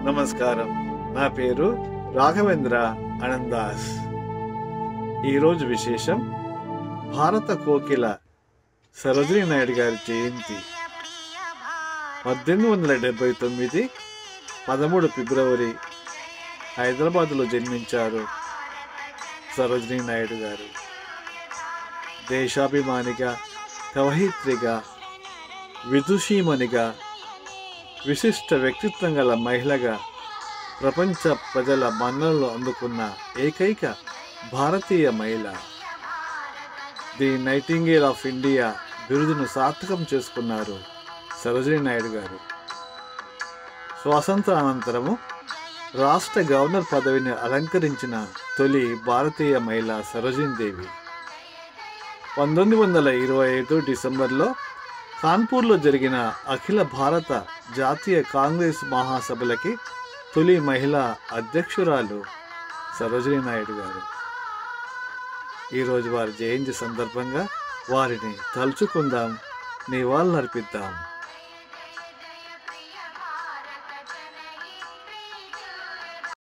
నమస్కారం నా పేరు రాఘవేంద్ర అనందాస్ ఈరోజు విశేషం భారత కోకిల సరోజినీ నాయుడు గారి జయంతి పద్దెనిమిది వందల డెబ్బై తొమ్మిది పదమూడు ఫిబ్రవరి హైదరాబాదులో జన్మించారు సరోజినీ నాయుడు గారు దేశాభిమానిగా కవయిత్రిగా విదుషీమణిగా విశిష్ట వ్యక్తిత్వం గల మహిళగా ప్రపంచ ప్రజల మన్ననలు అందుకున్న ఏకైక భారతీయ మహిళ ది నైటింగేల్ ఆఫ్ ఇండియా బిరుదును సార్థకం చేసుకున్నారు సరోజినీ నాయుడు గారు స్వాతంత్ర అనంతరము రాష్ట్ర గవర్నర్ పదవిని అలంకరించిన తొలి భారతీయ మహిళ సరోజినీదేవి పంతొమ్మిది వందల ఇరవై ఐదు డిసెంబర్లో కాన్పూర్లో జరిగిన అఖిల భారత జాతీయ కాంగ్రెస్ మహాసభలకి తొలి మహిళా అధ్యక్షురాలు సరోజినీ నాయుడు గారు ఈరోజు వారి జయంతి సందర్భంగా వారిని తలుచుకుందాం నివాళులర్పిద్దాం